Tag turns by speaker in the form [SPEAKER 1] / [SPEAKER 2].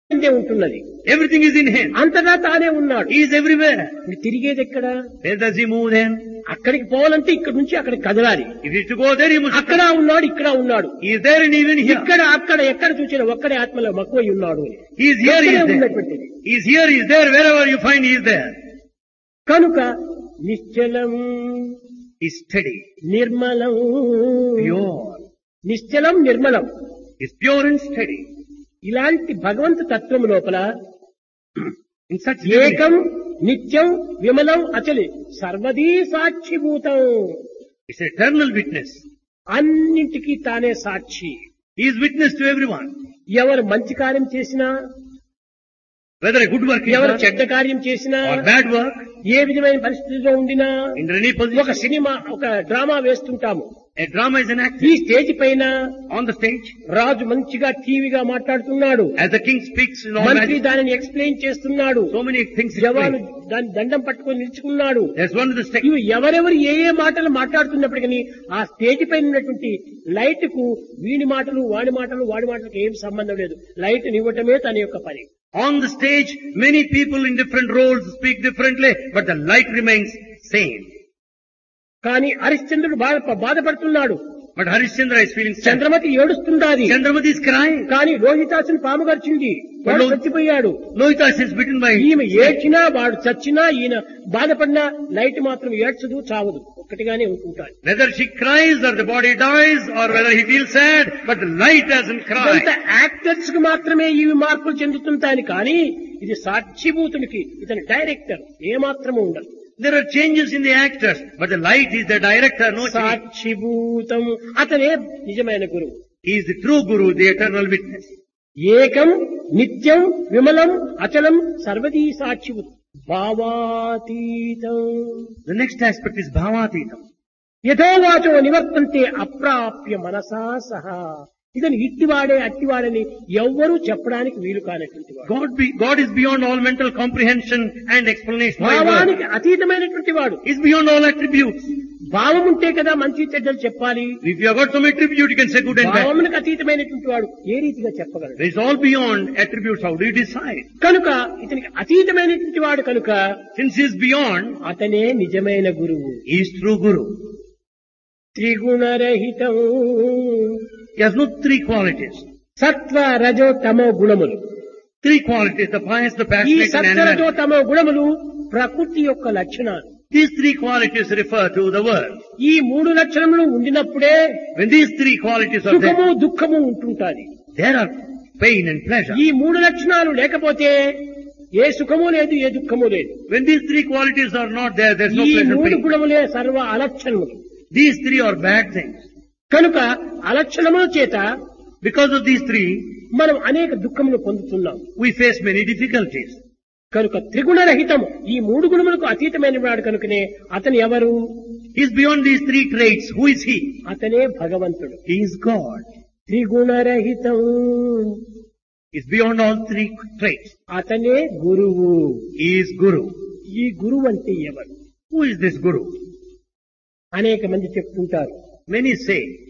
[SPEAKER 1] అందే ఉంటున్నది
[SPEAKER 2] Everything is in him.
[SPEAKER 1] అంతటా తానే ఉన్నాడు
[SPEAKER 2] He is everywhere.
[SPEAKER 1] ఇది తిరిగేది ఎక్కడ
[SPEAKER 2] Where does he move then?
[SPEAKER 1] అక్కడికి పోవాలంటే ఇక్కడ నుంచి అక్కడికి కదలాలి
[SPEAKER 2] If he is to go there, he must
[SPEAKER 1] అక్కడ ఉన్నాడు ఇక్కడ ఉన్నాడు
[SPEAKER 2] He is there and even here.
[SPEAKER 1] ఇక్కడ అక్కడ ఎక్కడ చూసినా ఒక్కడే ఆత్మలో మక్కువై ఉన్నాడు అని.
[SPEAKER 2] He is here, he is
[SPEAKER 1] ఎక్కడే
[SPEAKER 2] there.
[SPEAKER 1] ఉన్నటువంటిది.
[SPEAKER 2] He is here, he is there. Wherever you find, he is there.
[SPEAKER 1] కనుక నిశ్చలం
[SPEAKER 2] He is steady,
[SPEAKER 1] నిర్మలం
[SPEAKER 2] pure.
[SPEAKER 1] నిశ్చలం నిర్మలం
[SPEAKER 2] He is pure and steady.
[SPEAKER 1] ఇలాంటి భగవంతు తత్వం లోపల
[SPEAKER 2] In such
[SPEAKER 1] ఏకం నిత్యం విమలం అచలి సర్వదీ సాక్షిభూతం
[SPEAKER 2] It's eternal witness.
[SPEAKER 1] అన్నింటికీ తానే సాక్షి
[SPEAKER 2] He is witness to everyone.
[SPEAKER 1] ఎవరు మంచి కార్యం చేసినా
[SPEAKER 2] Whether a good work is
[SPEAKER 1] ఎవరు
[SPEAKER 2] done
[SPEAKER 1] చెడ్డ కార్యం చేసినా
[SPEAKER 2] or bad work,
[SPEAKER 1] ఏ విధమైన పరిస్థితిలో ఉండినా
[SPEAKER 2] in any
[SPEAKER 1] ఒక
[SPEAKER 2] position,
[SPEAKER 1] సినిమా ఒక డ్రామా వేస్తుంటాము
[SPEAKER 2] a drama is an act.
[SPEAKER 1] ఈ స్టేజ్ పైన
[SPEAKER 2] On the stage,
[SPEAKER 1] రాజు మంచిగా టీవీగా మాట్లాడుతున్నాడు
[SPEAKER 2] as the king speaks in all
[SPEAKER 1] మంత్రి
[SPEAKER 2] majesty,
[SPEAKER 1] దానిని ఎక్స్ప్లెయిన్ చేస్తున్నాడు
[SPEAKER 2] so many things
[SPEAKER 1] జవాను
[SPEAKER 2] explained.
[SPEAKER 1] దాని దండం పట్టుకొని నిలుచుకున్నాడు
[SPEAKER 2] There's one of the stage.
[SPEAKER 1] ఇవి ఎవరెవరు ఏ ఏ మాటలు మాట్లాడుతున్నప్పటికీ ఆ స్టేజ్ పైన ఉన్నటువంటి లైట్ కు వీడి మాటలు వాడి మాటలు వాడి మాటలకు ఏం సంబంధం లేదు లైట్ నివ్వటమే తన యొక్క పని
[SPEAKER 2] On the stage, many people in different roles speak differently, but the light remains same.
[SPEAKER 1] కానీ హరిశ్చంద్రుడు బాధ బాధపడుతున్నాడు
[SPEAKER 2] But Harishchandra is feeling sad.
[SPEAKER 1] Chandramati ఏడుస్తుండాది
[SPEAKER 2] Chandramati is crying.
[SPEAKER 1] కానీ రోహితాసుని పాము గడిచింది వాడు
[SPEAKER 2] లో-
[SPEAKER 1] చచ్చిపోయాడు
[SPEAKER 2] Lohitas is bitten by
[SPEAKER 1] ఈమె ఏడ్చినా వాడు చచ్చినా ఈయన బాధపడినా లైట్ మాత్రం ఏడ్చదు చావదు ఒక్కటిగానే ఉంటుంటాడు
[SPEAKER 2] Whether she cries or the body dies or whether he feels sad, but the light doesn't cry.
[SPEAKER 1] ఇదంతా యాక్టర్స్ కి మాత్రమే ఇవి మార్పులు చెందుతుంటాయి కానీ ఇది సాక్షిభూతునికి ఇతని డైరెక్టర్ ఏమాత్రము ఉండదు
[SPEAKER 2] There are changes in the actors, but the light is the director, no change.
[SPEAKER 1] సాక్షిభూతం అతనే నిజమైన గురువు
[SPEAKER 2] He is the true Guru, the eternal witness.
[SPEAKER 1] ఏకం నిత్యం విమలం అచలం సర్వదీ సాక్షిభూతం భావాతీతం
[SPEAKER 2] The next aspect is Bhavatitam.
[SPEAKER 1] యథోవాచో నివర్తంతే అప్రాప్య మనసా సహా ఇతను ఇట్టివాడే అట్టివాడని ఎవ్వరూ చెప్పడానికి వీలు కానటువంటి వాడు
[SPEAKER 2] God, be, God is beyond all mental comprehension and explanation. by word.
[SPEAKER 1] భావానికి అతీతమైనటువంటి వాడు
[SPEAKER 2] He is beyond all attributes.
[SPEAKER 1] భావం ఉంటే కదా మంచి చెడ్డలు చెప్పాలి
[SPEAKER 2] If you have got some attribute, you can say good and bad.
[SPEAKER 1] భావమునికి అతీతమైనటువంటి వాడు ఏ రీతిగా చెప్పగలడు
[SPEAKER 2] There is all beyond attributes. How do you decide?
[SPEAKER 1] కనుక ఇతనికి అతీతమైనటువంటి వాడు కనుక
[SPEAKER 2] Since he is beyond,
[SPEAKER 1] అతనే నిజమైన గురువు
[SPEAKER 2] he is true Guru.
[SPEAKER 1] త్రిగుణరహితం
[SPEAKER 2] He has no three qualities.
[SPEAKER 1] సత్వ రజో తమో గుణములు
[SPEAKER 2] Three qualities, the pious, the
[SPEAKER 1] ఈ
[SPEAKER 2] passionate, and
[SPEAKER 1] సత్వ రజో
[SPEAKER 2] animal.
[SPEAKER 1] తమో గుణములు ప్రకృతి యొక్క లక్షణాలు
[SPEAKER 2] These three qualities refer to the world.
[SPEAKER 1] ఈ మూడు లక్షణములు ఉండినప్పుడే
[SPEAKER 2] When these three qualities are
[SPEAKER 1] సుఖము
[SPEAKER 2] there,
[SPEAKER 1] దుఃఖము ఉంటుంటాది
[SPEAKER 2] there are pain and pleasure.
[SPEAKER 1] ఈ మూడు లక్షణాలు లేకపోతే ఏ సుఖము లేదు ఏ దుఃఖము లేదు
[SPEAKER 2] When these three qualities are not there, there's no
[SPEAKER 1] ఈ
[SPEAKER 2] pleasure
[SPEAKER 1] మూడు
[SPEAKER 2] pain.
[SPEAKER 1] గుణములే సర్వ అలక్షణములు
[SPEAKER 2] These three are bad things.
[SPEAKER 1] కనుక అలక్షణముల చేత
[SPEAKER 2] Because of these three,
[SPEAKER 1] మనం అనేక దుఃఖములు పొందుతున్నాం
[SPEAKER 2] we face many difficulties.
[SPEAKER 1] కనుక త్రిగుణరహితం ఈ మూడు గుణములకు అతీతమైన వాడు కనుకనే అతను ఎవరు
[SPEAKER 2] He's beyond these three traits. Who is he?
[SPEAKER 1] అతనే భగవంతుడు
[SPEAKER 2] He is God.
[SPEAKER 1] త్రిగుణరహితం
[SPEAKER 2] He's beyond all three traits.
[SPEAKER 1] అతనే గురువు
[SPEAKER 2] He is Guru.
[SPEAKER 1] ఈ గురువు అంటే ఎవరు
[SPEAKER 2] Who is this Guru?
[SPEAKER 1] అనేక మంది చెప్తుంటారు
[SPEAKER 2] Many say